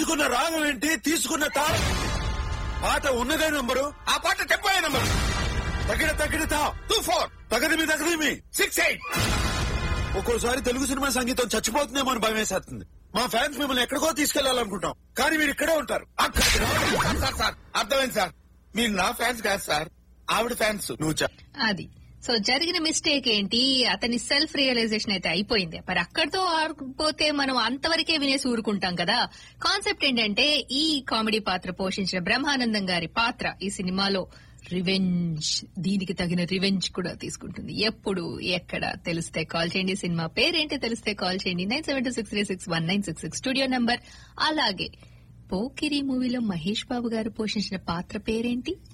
ఎంచుకున్న రాగం ఏంటి తీసుకున్న తాళం పాట ఉన్నదే నంబరు ఆ పాట టెంపో నెంబర్ తగిన తగిన తా టూ ఫోర్ తగదిమి తగదిమి సిక్స్ ఎయిట్ ఒక్కోసారి తెలుగు సినిమా సంగీతం చచ్చిపోతుందేమో అని భయం వేసేస్తుంది మా ఫ్యాన్స్ మిమ్మల్ని ఎక్కడికో తీసుకెళ్లాలనుకుంటాం కానీ మీరు ఇక్కడే ఉంటారు అక్కడికి రావడం సార్ సార్ సార్ అర్థమైంది సార్ మీరు నా ఫ్యాన్స్ కాదు సార్ ఆవిడ ఫ్యాన్స్ నువ్వు చెప్ అది సో జరిగిన మిస్టేక్ ఏంటి అతని సెల్ఫ్ రియలైజేషన్ అయితే అయిపోయింది మరి అక్కడితో ఆడుకుపోతే మనం అంతవరకే వినేసి ఊరుకుంటాం కదా కాన్సెప్ట్ ఏంటంటే ఈ కామెడీ పాత్ర పోషించిన బ్రహ్మానందం గారి పాత్ర ఈ సినిమాలో రివెంజ్ దీనికి తగిన రివెంజ్ కూడా తీసుకుంటుంది ఎప్పుడు ఎక్కడ తెలిస్తే కాల్ చేయండి సినిమా పేరేంటి తెలిస్తే కాల్ చేయండి nine seven two six three six one nine six six studio number అలాగే పోకిరి మూవీలో మహేష్ బాబు గారు పోషించిన పాత్ర పేరేంటి